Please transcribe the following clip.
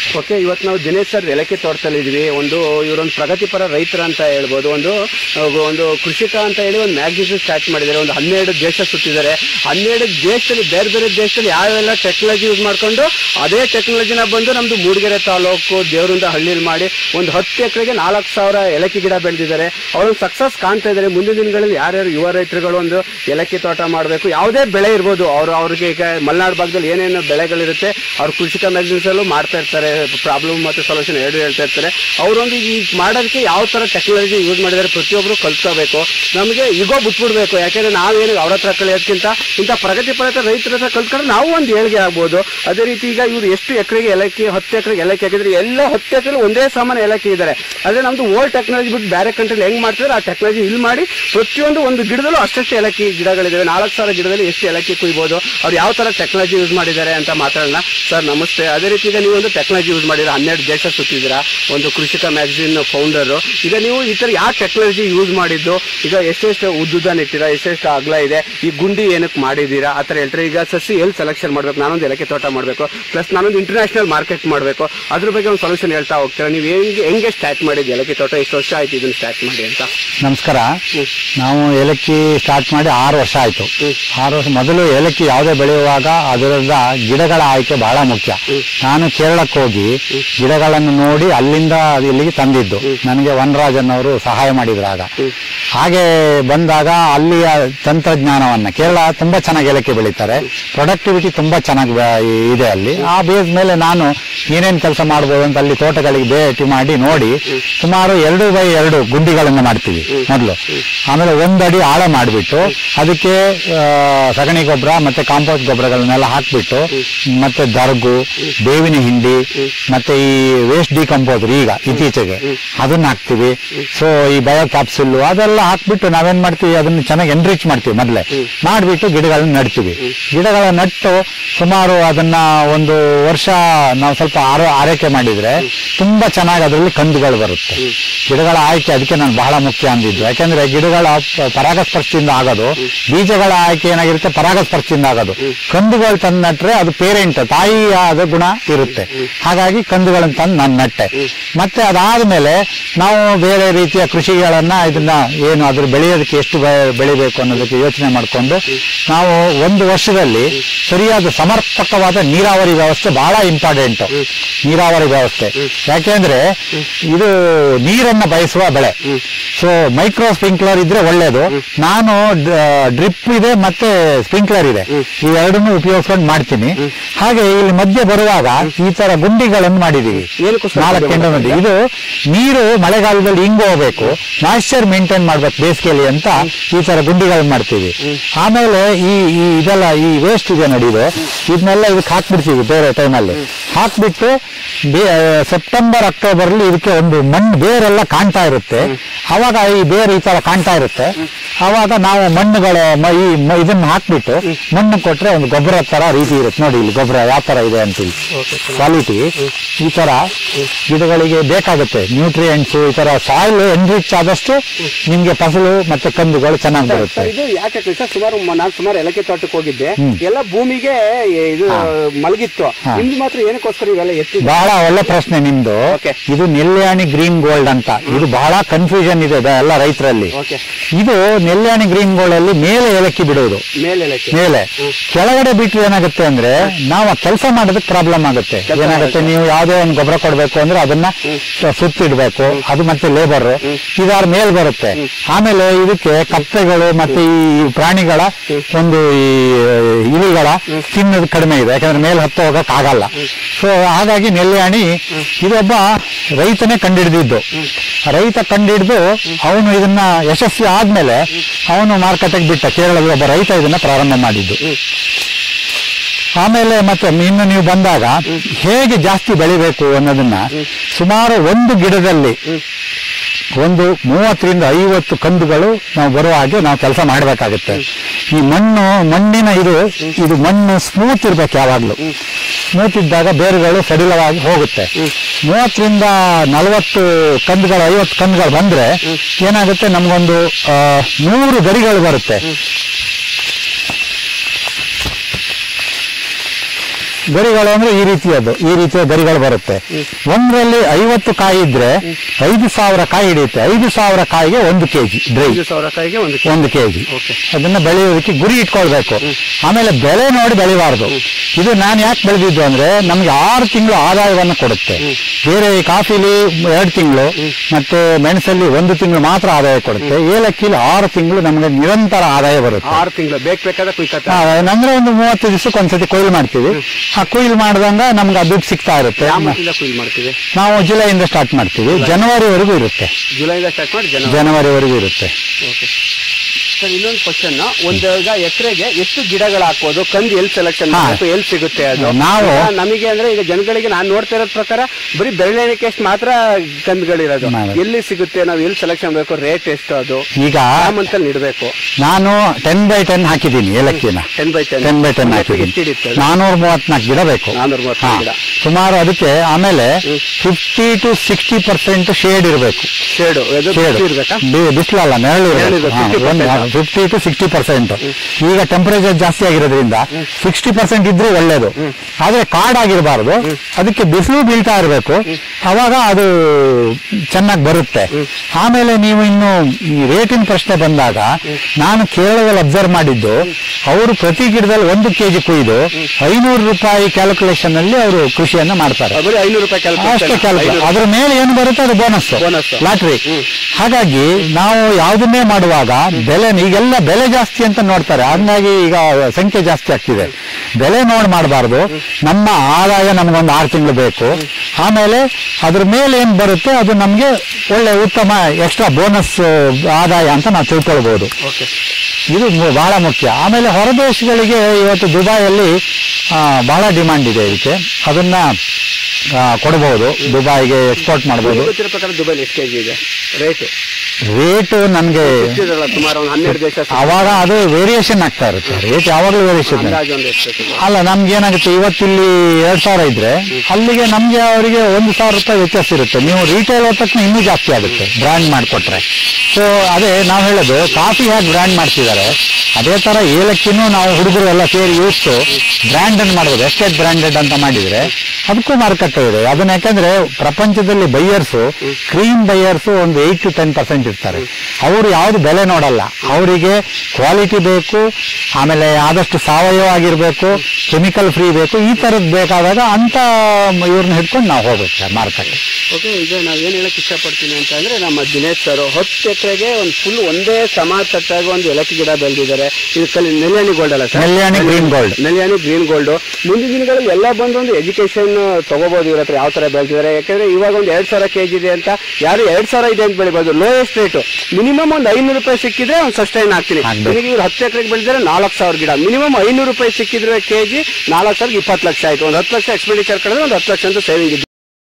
Okay ಇವತ್ತು ನಾವು Dinesh sir ಏಲಕ್ಕಿ ತೋಟದಲ್ಲಿ ಇದೀವಿ ಒಂದು ಇವರೊಂದು ಪ್ರಗತಿಪರ ರೈತರ ಅಂತ ಹೇಳ್ಬೋದು ಒಂದು ಒಂದು ಕೃಷಿಕ ಅಂತ ಹೇಳಿ ಒಂದು ಮ್ಯಾಗಝಿನ್ ಸ್ಟಾರ್ಟ್ ಮಾಡಿದ್ದಾರೆ ಒಂದು ಹನ್ನೆರಡು ದೇಶ ಸುತ್ತಿದ್ದಾರೆ ಹನ್ನೆರಡು ದೇಶದಲ್ಲಿ ಬೇರೆ ಬೇರೆ ದೇಶದಲ್ಲಿ ಯಾವೆಲ್ಲ ಟೆಕ್ನಾಲಜಿ ಯೂಸ್ ಮಾಡ್ಕೊಂಡು ಅದೇ ಟೆಕ್ನಾಲಜಿನ ಬಂದು ನಮ್ದು ಮೂಡಿಗೆರೆ ತಾಲೂಕು ದೇವರಿಂದ ಹಳ್ಳಿಯಲ್ಲಿ ಮಾಡಿ ಒಂದು ಹತ್ತು ಎಕರೆಗೆ ನಾಲ್ಕು ಸಾವಿರ ಏಲಕ್ಕಿ ಗಿಡ ಬೆಳೆದಿದ್ದಾರೆ ಅವರೊಂದು ಸಕ್ಸಸ್ ಕಾಣ್ತಾ ಇದ್ದಾರೆ ಮುಂದಿನ ದಿನಗಳಲ್ಲಿ ಯಾರ್ಯಾರು ಯುವ ರೈತರುಗಳು ಒಂದು ಏಲಕ್ಕಿ ತೋಟ ಮಾಡಬೇಕು ಯಾವುದೇ ಬೆಳೆ ಇರ್ಬೋದು ಅವರು ಅವ್ರಿಗೆ ಈಗ ಮಲೆನಾಡು ಭಾಗದಲ್ಲಿ ಏನೇನು ಬೆಳೆಗಳಿರುತ್ತೆ ಅವ್ರು ಕೃಷಿಕ ಮ್ಯಾಗಝಿನ್ಸ್ ಅಲ್ಲೂ ಮಾಡ್ತಾ ಇರ್ತಾರೆ ಪ್ರಾಬ್ಲಮ್ ಮತ್ತು ಸೊಲ್ಯೂಷನ್ ಎರಡು ಹೇಳ್ತಾ ಇರ್ತಾರೆ ಅವರೊಂದು ಈ ಮಾಡೋದಕ್ಕೆ ಯಾವ ತರ ಟೆಕ್ನಾಲಜಿ ಯೂಸ್ ಮಾಡಿದ್ದಾರೆ ಪ್ರತಿಯೊಬ್ಬರು ಕಲ್ತ್ಕೋಬೇಕು ನಮಗೆ ಈಗೋ ಬಿಟ್ಬಿಡ್ಬೇಕು ಯಾಕೆಂದ್ರೆ ನಾವೇನು ಅವ್ರ ಹತ್ರ ಕಲಿಯೋದಕ್ಕಿಂತ ಇಂಥ ಪ್ರಗತಿಪರ ರೈತರ ಹತ್ರ ಕಲ್ತ್ಕೊಂಡ್ರೆ ನಾವು ಒಂದು ಏಳಿಗೆ ಆಗ್ಬೋದು ಅದೇ ರೀತಿ ಈಗ ಇವ್ರು ಎಷ್ಟು ಎಕರೆಗೆ ಏಲಕ್ಕಿ ಹತ್ತು ಎಕರೆಗೆ ಏಲಕ್ಕಿ ಹಾಕಿದ್ರೆ ಎಲ್ಲ ಹತ್ತು ಎಕರೆ ಒಂದೇ ಸಾಮಾನು ಏಲಕ್ಕಿ ಇದ್ದಾರೆ ಅದೇ ನಮ್ದು ಓಲ್ಡ್ ಟೆಕ್ನಾಲಜಿ ಬಿಟ್ಟು ಬೇರೆ ಕಂಟ್ರಿಲಿ ಹೆಂಗ್ ಮಾಡ್ತಿದ್ರೆ ಆ ಟೆಕ್ನಾಲಜಿ ಇಲ್ಲಿ ಮಾಡಿ ಪ್ರತಿಯೊಂದು ಒಂದು ಗಿಡದಲ್ಲೂ ಅಷ್ಟಷ್ಟು ಏಲಕ್ಕಿ ಗಿಡಗಳಿದಾವೆ ನಾಲ್ಕು ಸಾವಿರ ಗಿಡದಲ್ಲಿ ಎಷ್ಟು ಏಲಕ್ಕಿ ಕುಯ್ಬೋದು ಅವ್ರು ಯಾವ ತರ ಟೆಕ್ನಾಲಜಿ ಯೂಸ್ ಮಾಡಿದ್ದಾರೆ ಅಂತ ಮಾತಾಡೋಣ ಸರ್ ನಮಸ್ತೆ ಅದೇ ರೀತಿ ಈಗ ನೀವು ಒಂದು ಟೆಕ್ನಾಲಜಿ ಯೂಸ್ ಮಾಡಿದ್ರೆ ಹನ್ನೆರಡು ದೇಶ ಸುತ್ತಿದ್ದೀರಾ ಒಂದು ಕೃಷಿಕ ಮ್ಯಾಗಝಿನ್ ಫೌಂಡರು ಈಗ ನೀವು ಈ ತರ ಯಾವ ಟೆಕ್ನಾಲಜಿ ಯೂಸ್ ಮಾಡಿದ್ದು ಈಗ ಎಷ್ಟೆಷ್ಟು ಉದ್ದುದ ನೆಟ್ಟಿರಾ ಎಷ್ಟೆಷ್ಟು ಅಗಲ ಇದೆ ಈ ಗುಂಡಿ ಏನಕ್ಕೆ ಮಾಡಿದ್ದೀರಾ ಆ ಥರ ಹೇಳ್ತಾರೆ ಈಗ ಸಸಿ ಎಲ್ಲಿ ಸೆಲೆಕ್ಷನ್ ಮಾಡಬೇಕು ನಾನೊಂದು ಏಲಕ್ಕಿ ತೋಟ ಮಾಡಬೇಕು ಪ್ಲಸ್ ನಾನೊಂದು ಇಂಟರ್ನ್ಯಾಷನಲ್ ಮಾರ್ಕೆಟ್ ಮಾಡಬೇಕು ಅದ್ರ ಬಗ್ಗೆ ಒಂದು ಸೊಲ್ಯೂಷನ್ ಹೇಳ್ತಾ ಹೋಗ್ತೀರಾ ನೀವು ಹೆಂಗೆ ಹೆಂಗೆ ಸ್ಟಾರ್ಟ್ ಮಾಡಿದ್ದು ಏಲಕ್ಕಿ ತೋಟ ಎಷ್ಟು ವರ್ಷ ಆಯ್ತು ಇದನ್ನ ಸ್ಟಾರ್ಟ್ ಮಾಡಿ ಅಂತ ನಮಸ್ಕಾರ ನಾವು ಏಲಕ್ಕಿ ಸ್ಟಾರ್ಟ್ ಮಾಡಿ ಆರು ವರ್ಷ ಆಯ್ತು ಆರು ವರ್ಷ ಮೊದಲು ಏಲಕ್ಕಿ ಯಾವುದೇ ಬೆಳೆಯುವಾಗ ಅದರದ ಗಿಡಗಳ ಆಯ್ಕೆ ಬಹಳ ಮುಖ್ಯ ನಾನು ಕೇರಳಕ್ಕೆ ಹೋಗಿ ಗಿಡಗಳನ್ನು ನೋಡಿ ಅಲ್ಲಿಂದ ಇಲ್ಲಿಗೆ ತಂದಿದ್ದು ನನಗೆ ವನರಾಜನ್ ಅವರು ಸಹಾಯ ಮಾಡಿದ್ರು ಆಗ ಹಾಗೆ ಬಂದಾಗ ಅಲ್ಲಿಯ ತಂತ್ರಜ್ಞಾನವನ್ನ ಕೇರಳ ತುಂಬಾ ಚೆನ್ನಾಗಿ ಏಲಕ್ಕಿ ಬೆಳೀತಾರೆ ಪ್ರೊಡಕ್ಟಿವಿಟಿ ತುಂಬಾ ಚೆನ್ನಾಗಿ ಇದೆ ಅಲ್ಲಿ ಆ ಬೇಸ್ ಮೇಲೆ ನಾನು ಏನೇನು ಕೆಲಸ ಮಾಡ್ಬೋದು ಅಂತ ಅಲ್ಲಿ ತೋಟಗಳಿಗೆ ಭೇಟಿ ಮಾಡಿ ನೋಡಿ ಸುಮಾರು ಎರಡು ಬೈ ಎರಡು ಗುಂಡಿಗಳನ್ನು ಮಾಡ್ತೀವಿ ಮೊದಲು ಆಮೇಲೆ ಒಂದಡಿ ಆಳ ಮಾಡಿಬಿಟ್ಟು ಅದಕ್ಕೆ ಆ, ಸಗಣಿ ಗೊಬ್ಬರ ಮತ್ತೆ ಕಾಂಪೋಸ್ಟ್ ಗೊಬ್ಬರಗಳನ್ನೆಲ್ಲ ಹಾಕ್ಬಿಟ್ಟು ಮತ್ತೆ ದರ್ಗು ಬೇವಿನ ಹಿಂಡಿ ಮತ್ತೆ ಈ ವೇಸ್ಟ್ ಡಿಕಂಪೋಸರ್ ಈಗ ಇತ್ತೀಚೆಗೆ ಅದನ್ನ ಹಾಕ್ತಿವಿ ಸೊ ಈ ಬಯೋ ಕ್ಯಾಪ್ಸುಲ್ ಅದೆಲ್ಲ ಹಾಕ್ಬಿಟ್ಟು ನಾವೇನ್ ಮಾಡ್ತೀವಿ ಅದನ್ನ ಚೆನ್ನಾಗಿ ಎನ್ರಿಚ್ ಮಾಡ್ತೀವಿ ಮೊದಲೇ ಮಾಡಿಬಿಟ್ಟು ಗಿಡಗಳನ್ನ ನಡ್ತೀವಿ ಗಿಡಗಳ ನಟ್ಟು ಸುಮಾರು ಅದನ್ನ ಒಂದು ವರ್ಷ ನಾವು ಸ್ವಲ್ಪ ಆರೋ ಆರೈಕೆ ಮಾಡಿದ್ರೆ ತುಂಬಾ ಚೆನ್ನಾಗಿ ಅದರಲ್ಲಿ ಕಂದುಗಳು ಬರುತ್ತೆ ಗಿಡಗಳ ಆಯ್ಕೆ ಅದಕ್ಕೆ ನಾನು ಬಹಳ ಮುಖ್ಯ ಅಂದಿದ್ದು ಯಾಕಂದ್ರೆ ಗಿಡಗಳ ಪ- ಪರಾಗಸ್ಪರ್ಶದಿಂದ ಆಗೋದು ಬೀಜಗಳ ಆಯ್ಕೆ ಏನಾಗಿರುತ್ತೆ ಪರಾಗಸ್ಪರ್ಶದಿಂದ ಆಗೋದು ಕಂದುಗಳು ತಂದು ನಟ್ರೆ ಅದು ಪೇರೆಂಟ್ ತಾಯಿಯಾದ ಗುಣ ಇರುತ್ತೆ ಹಾಗಾಗಿ ಕಂದುಗಳನ್ನು ತಂದು ನಾನು ನಟ್ಟೆ ಮತ್ತೆ ಅದಾದ್ಮೇಲೆ ನಾವು ಬೇರೆ ರೀತಿಯ ಕೃಷಿಗಳನ್ನ ಇದನ್ನ ಏನು ಅದ್ರ ಬೆಳೆಯೋದಕ್ಕೆ ಎಷ್ಟು ಬೆ- ಬೆಳಿಬೇಕು ಅನ್ನೋದಕ್ಕೆ ಯೋಚನೆ ಮಾಡಿಕೊಂಡು ನಾವು ಒಂದು ವರ್ಷದಲ್ಲಿ ಸರಿಯಾದ ಸಮರ್ಪಕವಾದ ನೀರಾವರಿ ವ್ಯವಸ್ಥೆ ಬಹಳ ಇಂಪಾರ್ಟೆಂಟ್ ನೀರಾವರಿ ವ್ಯವಸ್ಥೆ ಯಾಕೆಂದ್ರೆ ಇದು ನೀರನ್ನ ಬಯಸುವ ಬೆಳೆ ಸೊ ಮೈಕ್ರೋ ಸ್ಪ್ರಿಂಕ್ಲರ್ ಇದ್ರೆ ಒಳ್ಳೇದು ನಾನು ಡ್ರಿಪ್ ಇದೆ ಮತ್ತೆ ಸ್ಪ್ರಿಂಕ್ಲರ್ ಇದೆ ಇವೆರಡನ್ನೂ ಉಪಯೋಗಿಸ್ಕೊಂಡು ಮಾಡ್ತೀನಿ ಹಾಗೆ ಇಲ್ಲಿ ಮಧ್ಯೆ ಬರುವಾಗ ಈ ತರ ಗುಂಡಿಗಳನ್ನು ಮಾಡಿದೀವಿ ಏನಕ್ಕೋಸ್ಕರ ನಾಲ್ಕು ಕೆಂಡ ನದಿ ಇದು ನೀರು ಮಳೆಗಾಲದಲ್ಲಿ ಹಿಂಗ್ ಹೋಗ್ಬೇಕು ಮಾಯಿಶ್ಚರ್ ಮೇಂಟೈನ್ ಮಾಡ್ಬೇಕು ಬೇಸಿಗೆಯಲ್ಲಿ ಅಂತ ಈ ತರ ಗುಂಡಿಗಳನ್ನ ಮಾಡ್ತೀವಿ ಆಮೇಲೆ ಈ ಈ ಇದೆಲ್ಲ ಈ ವೇಸ್ಟ್ ಇದೆ ನೋಡಿ ಇದು ಇದನ್ನೆಲ್ಲ ಇದಕ್ಕೆ ಹಾಕ್ಬಿಡ್ತೀವಿ ಬೇರೆ ಟೈಮಲ್ಲಿ ಹಾಕ್ಬಿಟ್ಟು ಬೇ- ಸೆಪ್ಟೆಂಬರ್ ಅಕ್ಟೋಬರ್ ಅಲ್ಲಿ ಇದಕ್ಕೆ ಒಂದು ಮಣ್ಣು ಬೇರೆಲ್ಲ ಕಾಣ್ತಾ ಇರುತ್ತೆ ಅವಾಗ ಈ ಬೇರೆ ಈ ತರ ಕಾಣ್ತಾ ಇರುತ್ತೆ ಅವಾಗ ನಾವು ಮಣ್ಣುಗಳು ಮ- ಈ ಮ- ಇದನ್ನ ಹಾಕ್ಬಿಟ್ಟು ಮಣ್ಣು ಕೊಟ್ರೆ ಒಂದು ಗೊಬ್ಬರ ತರ ರೀತಿ ಇರುತ್ತೆ ನೋಡಿ ಇಲ್ಲಿ ಗೊಬ್ಬರ ಯಾವ ತರ ಇದೆ ಅಂತ ಕ್ವಾಲಿಟಿ ಈ ತರ ಗಿಡಗಳಿಗೆ ಬೇಕಾಗುತ್ತೆ ನ್ಯೂಟ್ರಿಯೆಂಟ್ಸ್ ಈ ತರ ಸಾಯಿಲ್ ಎನ್ರಿಚ್ ಆದಷ್ಟು ನಿಮ್ಗೆ ಫಸಲು ಮತ್ತೆ ಕಂದುಗಳು ಚೆನ್ನಾಗಿ ಬರುತ್ತೆ ಸರ್ ಇದು ಯಾಕೆ ಸರ್ ಸುಮಾರು ಮ- ನಾನು ಸುಮಾರು ಏಲಕ್ಕಿ ತೋಟಕ್ಕೆ ಹೋಗಿದ್ದೆ ಎಲ್ಲ ಭೂಮಿಗೆ ಇದು ಮಲಗಿತ್ತು ನಿಮ್ದು ಮಾತ್ರ ಏನಕ್ಕೋಸ್ಕರ ಇವೆಲ್ಲ ಎತ್ತಿದೆ ಬಹಳ ಒಳ್ಳೆ ಪ್ರಶ್ನೆ ನಿಮ್ದು Okay. ಇದು ನೆಲ್ಯಾಣಿ ಗ್ರೀನ್ ಗೋಲ್ಡ್ ಅಂತ ಇದು ಬಹಳ ಕನ್ಫ್ಯೂಷನ್ ಇದೆ ಬ- ಎಲ್ಲ ರೈತರಲ್ಲಿ ಓಕೆ ಇದು ನೆಲ್ಯಾಣಿ ಗ್ರೀನ್ ಗೋಲ್ಡ್ ಅಲ್ಲಿ ಮೇಲೆ ಏಲಕ್ಕಿ ಬಿಡುವುದು ಮೇಲೆ ಏಲಕ್ಕಿ ಮೇಲೆ ಕೆಳಗಡೆ ಬಿಟ್ರೆ ಏನಾಗುತ್ತೆ ಅಂದ್ರೆ ನಾವು ಕೆಲಸ ಮಾಡೋದಕ್ಕೆ ಪ್ರಾಬ್ಲಮ್ ಆಗುತ್ತೆ ಏನಾಗುತ್ತೆ ನೀವು ಯಾವುದೇ ಒಂದು ಗೊಬ್ಬರ ಕೊಡಬೇಕು ಅಂದ್ರೆ ಅದನ್ನ ಸುತ್ತಿಡ್ಬೇಕು ಅದು ಮತ್ತೆ ಲೇಬರ್ ಇದಾರ ಮೇಲ್ ಬರುತ್ತೆ ಆಮೇಲೆ ಇದಕ್ಕೆ ಕಪ್ಪೆಗಳು ಮತ್ತೆ ಈ ಪ್ರಾಣಿಗಳ ಒಂದು ಈ ಇಲಿಗಳ ತಿನ್ನೋದು ಕಡಿಮೆ ಇದೆ ಯಾಕಂದ್ರೆ ಮೇಲೆ ಹತ್ತು ಹೋಗಕ್ ಆಗಲ್ಲ ಸೊ ಹಾಗಾಗಿ ನೆಲ್ಯಾಣಿ ಇದೊಬ್ಬ ರೈತನೇ ಕಂಡಿಡಿದಿದ್ದು ರೈತ ಕಂಡಿಡಿದು ಅವನು ಇದನ್ನ ಯಶಸ್ವಿ ಆದ್ಮೇಲೆ ಅವನು ಮಾರುಕಟ್ಟೆಗೆ ಬಿಟ್ಟ ಕೇರಳದ ಒಬ್ಬ ರೈತ ಇದನ್ನ ಪ್ರಾರಂಭ ಮಾಡಿದ್ದು ಆಮೇಲೆ ಮತ್ತೆ ಇನ್ನು ನೀವು ಬಂದಾಗ ಹೇಗೆ ಜಾಸ್ತಿ ಬೆಳಿಬೇಕು ಅನ್ನೋದನ್ನ ಸುಮಾರು ಒಂದು ಗಿಡದಲ್ಲಿ ಒಂದು ಮೂವತ್ತರಿಂದ ಐವತ್ತು ಕಂದುಗಳು ನಾವು ಬರುವ ಹಾಗೆ ನಾವು ಕೆಲಸ ಮಾಡಬೇಕಾಗುತ್ತೆ ಈ ಮಣ್ಣು ಮಣ್ಣಿನ ಇದು ಇದು ಮಣ್ಣು ಸ್ಮೂತ್ ಇರ್ಬೇಕು ಯಾವಾಗ್ಲೂ ಸ್ಮೂತ್ ಇದ್ದಾಗ ಬೇರುಗಳು ಸಡಿಲವಾಗಿ ಹೋಗುತ್ತೆ ಮೂವತ್ತರಿಂದ ನಲವತ್ತು ಕಂದುಗಳು ಐವತ್ತು ಕಂದುಗಳು ಬಂದ್ರೆ ಏನಾಗುತ್ತೆ ನಮ್ಗೊಂದು ಆ, ನೂರು ಗರಿಗಳು ಬರುತ್ತೆ ಗರಿಗಳು ಅಂದ್ರೆ ಈ ರೀತಿಯದ್ದು ಈ ರೀತಿಯ ಗರಿಗಳು ಬರುತ್ತೆ ಒಂದರಲ್ಲಿ ಐವತ್ತು ಕಾಯಿ ಇದ್ರೆ ಐದು ಸಾವಿರ ಕಾಯಿ ಹಿಡಿಯುತ್ತೆ ಐದು ಸಾವಿರ ಕಾಯಿಗೆ ಒಂದು ಕೆಜಿ ಡ್ರೈ ಐದು ಸಾವಿರ ಕಾಯಿಗೆ ಒಂದು ಕೆ- ಒಂದು ಕೆಜಿ Okay. ಅದನ್ನ ಬೆಳೆಯೋದಕ್ಕೆ ಗುರಿ ಇಟ್ಕೊಳ್ಬೇಕು ಆಮೇಲೆ ಬೆಲೆ ನೋಡಿ ಬೆಳಿಬಾರ್ದು ಇದು ನಾನು ಯಾಕೆ ಬೆಳೆದಿದ್ದು ಅಂದ್ರೆ ನಮ್ಗೆ ಆರು ತಿಂಗಳು ಆದಾಯವನ್ನು ಕೊಡುತ್ತೆ ಬೇರೆ ಈ ಕಾಫಿಲಿ ಎರಡು ತಿಂಗಳು ಮತ್ತೆ ಮೆಣಸಲ್ಲಿ ಒಂದು ತಿಂಗಳು ಮಾತ್ರ ಆದಾಯ ಕೊಡುತ್ತೆ ಏಲಕ್ಕಿಲಿ ಆರು ತಿಂಗಳು ನಮಗೆ ನಿರಂತರ ಆದಾಯ ಬರುತ್ತೆ ಆರು ತಿಂಗಳು ಬೇಕು ಬೇಕಾದ್ರೆ ಕುಯ್ಕತ್ತ ಆ, ಅಂದ್ರೆ ಒಂದು ಮೂವತ್ತು ದಿವಸಕ್ಕೆ ಒಂದ್ಸತಿ ಕೊಯ್ಲು ಮಾಡ್ತೀವಿ ಆ ಕೊಯ್ಲು ಮಾಡಿದಂಗ ನಮ್ಗೆ ಆ ದುಡ್ಡು ಸಿಗ್ತಾ ಇರುತ್ತೆ ಯಾವ ಮಂತಿಂದ ಕುಯ್ಲ್ ಮಾಡ್ತೀವಿ ನಾವು ಜುಲೈಯಿಂದ ಸ್ಟಾರ್ಟ್ ಮಾಡ್ತೀವಿ ಜನವರಿವರೆಗೂ ಇರುತ್ತೆ ಜುಲೈಯಿಂದ ಸ್ಟಾರ್ಟ್ ಮಾಡಿ ಜನವರಿ ಜನವರಿವರೆಗೂ ಇರುತ್ತೆ ಓಕೆ ಸರ್ ಇನ್ನೊಂದು ಕ್ವಶನ್ ಒಂದು ಈಗ ಎಕರೆಗೆ ಎಷ್ಟು ಗಿಡಗಳು ಹಾಕ್ಬೋದು ಕಂದು ಎಲ್ಲಿ ಸೆಲೆಕ್ಷನ್ ಹಾ. ಮಾಡಬೇಕು ಎಲ್ಲಿ ಸಿಗುತ್ತೆ ಅದು ನಾವು- ಈಗ ನಮಗೆ ಅಂದ್ರೆ ಈಗ ಜನಗಳಿಗೆ ನಾನು ನೋಡ್ತಾ ಇರೋದ್ ಪ್ರಕಾರ ಬರೀ ಬೆರಳೆಣಿಕೆ ಎಷ್ಟು ಮಾತ್ರ ಕಂದುಗಳಿರೋದು ಹೌದು. ಎಲ್ಲಿ ಸಿಗುತ್ತೆ ನಾವು ಎಲ್ಲಿ ಸೆಲೆಕ್ಷನ್ ಮಾಡಬೇಕು ರೇಟ್ ಎಷ್ಟು ಅದು ಈಗ ಯಾವ ಮಂತಲ್ಲಿ ಇಡಬೇಕು ನಾನು ಟೆನ್ ಬೈ ಟೆನ್ ಹಾಕಿದ್ದೀನಿ ಏಲಕ್ಕಿನ ten by ten ten by ten ಎಷ್ಟು ಹಾಕಿದ್ದೀನಿ ಹಿಡಿಯುತ್ತೆ ಅದು? ನಾನೂರ ಮೂವತ್ನಾಲ್ಕು ಗಿಡ ಬೇಕು ನಾನ್ನೂರ ಮೂವತ್ತು ಹಾ. ಗಿಡ ಸುಮಾರು ಅದಕ್ಕೆ ಆಮೇಲೆ fifty to sixty percent shade ಇರಬೇಕು ಶೇಡು ಅದು ಶೇಡ್ ಇರ್ಬೇಕಾ ಬಿಸಿಲಲ್ಲ ನೆರಳು ನೆರಳಿದೆ, 50% ಫಿಫ್ಟಿ ಟು ಸಿಕ್ಸ್ಟಿ ಪರ್ಸೆಂಟ್ ಈಗ ಟೆಂಪರೇಚರ್ ಜಾಸ್ತಿ ಆಗಿರೋದ್ರಿಂದ ಸಿಕ್ಸ್ಟಿ ಪರ್ಸೆಂಟ್ ಇದ್ರೆ ಒಳ್ಳೇದು ಆದ್ರೆ ಕಾಡಾಗಿರಬಾರ್ದು ಅದಕ್ಕೆ ಬಿಸಿಲು ಬೀಳ್ತಾ ಇರಬೇಕು ಅವಾಗ ಅದು ಚೆನ್ನಾಗಿ ಬರುತ್ತೆ ಆಮೇಲೆ ನೀವು ಇನ್ನು ಈ ರೇಟಿನ ಪ್ರಶ್ನೆ ಬಂದಾಗ ನಾನು ಕೇರಳದಲ್ಲಿ ಅಬ್ಸರ್ವ್ ಮಾಡಿದ್ದು ಅವರು ಪ್ರತಿ ಗಿಡದಲ್ಲಿ ಒಂದು ಕೆಜಿ ಕುಯ್ದು ಐನೂರು ರೂಪಾಯಿ ಕ್ಯಾಲ್ಕುಲೇಷನ್ ಅಲ್ಲಿ ಅವರು ಕೃಷಿಯನ್ನ ಮಾಡ್ತಾರೆ ಬರೀ ಐನೂರು ರೂಪಾಯಿ ಅಷ್ಟೇ ಕ್ಯಾಲ್ಕುಲೇಷನ್ ಕ್ಯಾಲ್ಕುಲೇಷನ್ ಅದ್ರ ಮೇಲೆ ಏನು ಬರುತ್ತೆ ಅದು ಬೋನಸ್ Bonus. ಲಾಟ್ರಿ ಹ್ಮ್. ಹಾಗಾಗಿ ನಾವು ಯಾವುದನ್ನೇ ಮಾಡುವಾಗ ಬೆಲೆ ಈಗೆಲ್ಲ ಬೆಲೆ ಜಾಸ್ತಿ ಅಂತ ನೋಡ್ತಾರೆ ಹಂಗಾಗಿ ಈಗ ಸಂಖ್ಯೆ ಜಾಸ್ತಿ ಆಗ್ತಿದೆ ಬೆಲೆ ನೋಡಿ ಮಾಡಬಾರ್ದು ನಮ್ಮ ಆದಾಯ ನಮಗೊಂದು ಆರು ತಿಂಗಳು ಬೇಕು ಆಮೇಲೆ ಅದ್ರ ಮೇಲೆ ಏನ್ ಬರುತ್ತೆ ಅದು ನಮ್ಗೆ ಒಳ್ಳೆ ಉತ್ತಮ ಎಕ್ಸ್ಟ್ರಾ ಬೋನಸ್ ಆದಾಯ ಅಂತ ನಾವು ತಿಳ್ಕೊಳ್ಬಹುದು ಓಕೆ ಇದು ಮು- ಬಹಳ ಮುಖ್ಯ ಆಮೇಲೆ ಹೊರದೇಶಗಳಿಗೆ ಇವತ್ತು ದುಬೈಯಲ್ಲಿ ಆ, ಬಹಳ ಡಿಮಾಂಡ್ ಇದೆ ಇದಕ್ಕೆ ಅದನ್ನ ಆ, ಕೊಡಬಹುದು ದುಬೈಗೆ ಎಕ್ಸ್ಪೋರ್ಟ್ ಮಾಡಬಹುದು ಗೊತ್ತಿರೋ ಪ್ರಕಾರ ದುಬೈಲಿ ಎಷ್ಟು ಕೆಜಿ ಇದೆ ರೇಟ್ ರೇಟ್ ನನ್ಗೆ ಗೊತ್ತಿರಲ್ಲ ಸುಮಾರು ಒಂದು ಹನ್ನೆರಡು ದೇಶ ಸುತ್ತ- ಅವಾಗ ಅದು ವೇರಿಯೇಷನ್ ಆಗ್ತಾ ಇರುತ್ತೆ ರೇಟ್ ಯಾವಾಗಲೂ ವೇರಿಯೇಷನ್ ಅಂದಾಜು ಒಂದು ಎಷ್ಟು ಸಿಗುತ್ತೆ? ಅಲ್ಲ ನಮ್ಗೆ ಏನಾಗುತ್ತೆ ಇವತ್ತಿಲ್ಲಿ ಎರಡ್ ಸಾವಿರ ಇದ್ರೆ ಅಲ್ಲಿಗೆ ನಮ್ಗೆ ಅವರಿಗೆ ಒಂದು ಸಾವಿರ ರೂಪಾಯಿ ವ್ಯತ್ಯಾಸ ಇರುತ್ತೆ ನೀವು ರಿಟೇಲ್ ಹೋದ ತಕ್ಷಣ ಇನ್ನೂ ಜಾಸ್ತಿ ಆಗುತ್ತೆ ಬ್ರ್ಯಾಂಡ್ ಮಾಡಿಕೊಟ್ರೆ ಸೊ ಅದೇ ನಾವು ಹೇಳೋದು ಕಾಫಿ ಹೇಗೆ ಬ್ರ್ಯಾಂಡ್ ಮಾಡ್ತಿದ್ದಾರೆ ಅದೇ ತರ ಏಲಕ್ಕಿನೂ ನಾವು ಹುಡುಗರು ಎಲ್ಲ ಸೇರಿ ಯೂಸ್ಟು ಬ್ರ್ಯಾಂಡೆಡ್ ಮಾಡ್ಬೋದು ಎಸ್ಟೇಟ್ ಬ್ರ್ಯಾಂಡೆಡ್ ಅಂತ ಮಾಡಿದ್ರೆ ಅದಕ್ಕೂ ಮಾರುಕಟ್ಟೆ ಇದೆ ಅದನ್ನ ಯಾಕಂದ್ರೆ ಪ್ರಪಂಚದಲ್ಲಿ ಬೈಯರ್ಸು ಕ್ರೀಮ್ ಬೈಯರ್ಸ್ ಒಂದು ಏಟ್ ಟು ಟೆನ್ ಪರ್ಸೆಂಟ್ ಇರ್ತಾರೆ ಅವರು ಯಾವ್ದು ಬೆಲೆ ನೋಡಲ್ಲ ಅವರಿಗೆ ಕ್ವಾಲಿಟಿ ಬೇಕು ಆಮೇಲೆ ಆದಷ್ಟು ಸಾವಯವ ಆಗಿರ್ಬೇಕು ಕೆಮಿಕಲ್ ಫ್ರೀ ಬೇಕು ಈ ತರದ್ ಬೇಕಾದಾಗ ಅಂತ ಇವ್ರನ್ನ ಹಿಡ್ಕೊಂಡು ನಾವು ಹೋಗ್ಬೇಕು ಮಾರುಕಟ್ಟೆ ಓಕೆ ಈಗ ನಾವು ಏನು ಹೇಳಕ್ ಇಷ್ಟಪಡ್ತೀನಿ ಅಂತ ಅಂದ್ರೆ ನಮ್ಮ ದಿನೇಶ್ ಸರ್ ಹತ್ತು ಎಕರೆಗೆ ಒಂದು ಫುಲ್ ಒಂದೇ ಸಮ ತಟ್ಟಾಗಿ ಒಂದು ಏಲಕ್ಕಿ ಗಿಡ ಬೆಳೆದಿದ್ದಾರೆ ಇದು ಕಲಿ ನೆಲ್ಯಾಣಿ ಗೋಲ್ಡ್ ಅಲ್ಲ ಸರ್ ನೆಲ್ಯಾಣಿ green gold. ನೆಲ್ಯಾಣಿ ಗ್ರೀನ್ ಗೋಲ್ಡ್ ಮುಂದಿನ ದಿನಗಳಲ್ಲಿ ಎಲ್ಲ ಬಂದು ಒಂದು ಎಜುಕೇಶನ್ ತಗೋಬಹುದು ಇವ್ರ ಹತ್ರ ಯಾವ ತರ ಬೆಳೆದಿದ್ದಾರೆ ಯಾಕಂದ್ರೆ ಇವಾಗ ಒಂದು ಎರಡ್ ಸಾವಿರ ಕೆಜಿ ಇದೆ ಅಂತ ಯಾರು ಎರಡ್ ಸಾವಿರ ಇದೆ ಅಂತ ಬೆಳಿಬಹುದು ಲೋಯೆಸ್ಟ್ ರೇಟ್ ಮಿನಿಮಮ್ ಒಂದು ಐನೂರು ರೂಪಾಯಿ ಸಿಕ್ಕಿದ್ರೆ ಒಂದು ಸಸ್ಟೈನ್ ಆಗ್ತೀನಿ ಆಗ್ಬೇಕು. ಈಗ ಇವ್ರು ಹತ್ತು ಎಕರೆಗೆ ಬೆಳೆದಿದ್ದಾರೆ ನಾಲ್ಕು ಸಾವಿರ ಗಿಡ ಮಿನಿಮಮ್ ಐನೂರು ರೂಪಾಯಿ ಸಿಕ್ಕಿದ್ರೆ ಕೆಜಿ ನಾಲ್ಕು ಸಾವಿರ ಇಪ್ಪತ್ತು ಲಕ್ಷ ಆಯ್ತು ಒಂದು ಹತ್ತು ಲಕ್ಷ ಎಕ್ಸ್ಪೆಂಡಿಚರ್ ಕಳೆದ್ರೆ ಒಂದು ಹತ್ತು ಲಕ್ಷ ಅಂತ ಸೇವಿಂಗ್